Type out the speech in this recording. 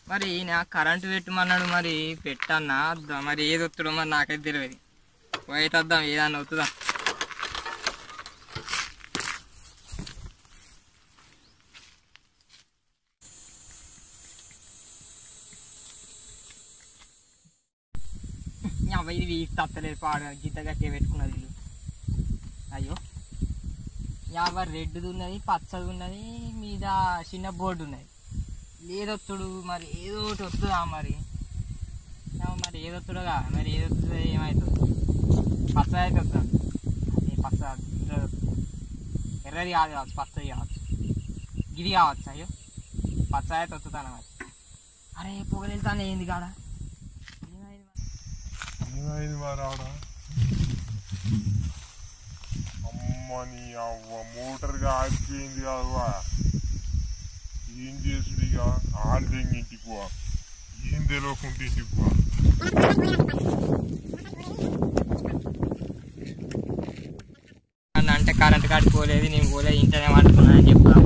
మరి ఈయన కరెంటు పెట్టమన్నాడు మరి పెట్టన్నా ద- మరి ఏది వస్తుందో మరి నాకైతే తెలియదు పోయితే వద్దాం ఏదన్నా వస్తుందా అవ్వ ఇది వీక్ తత్తలేదు పాడు గిద్ద గట్టిగా పెట్టుకున్నది ఇల్లు అయ్యో యాభై రెడ్ది ఉన్నది పచ్చది ఉన్నది మీద చిన్న బోర్డు ఉన్నది ఏదొత్తుడు మరి ఏదో ఒకటి వస్తుందా మరి ఏమో మరి ఏదొత్తుడుగా మరి ఏదొస్తుందో ఏమవుతుంది పచ్చ అయితే వస్తుంది అది పచ్చ ఎర్రది వస్తుంది. ఎర్రది కాదు కావచ్చు పచ్చది కావచ్చు ఇది కావచ్చు అయ్యో పచ్చ అయితే వస్తుందా మరి అరే పొగలు వెళ్తాను ఏంది కాడ ఏమైంది మరి? ఏమైంది మరి ఆడ అమ్మని అవ్వ మోటార్గా ఆగిపోయింది కాదువా ఏం చేసుడు ఇక ఆడిదెంగి ఇంటికి పో ఏం తెలియకుండా ఇంటికి పో నన్ను అంటే కరెంట్ కార్డు పోలేదు నేను పోలేదు ఇంటనే పట్టుకున్నా అని చెప్తా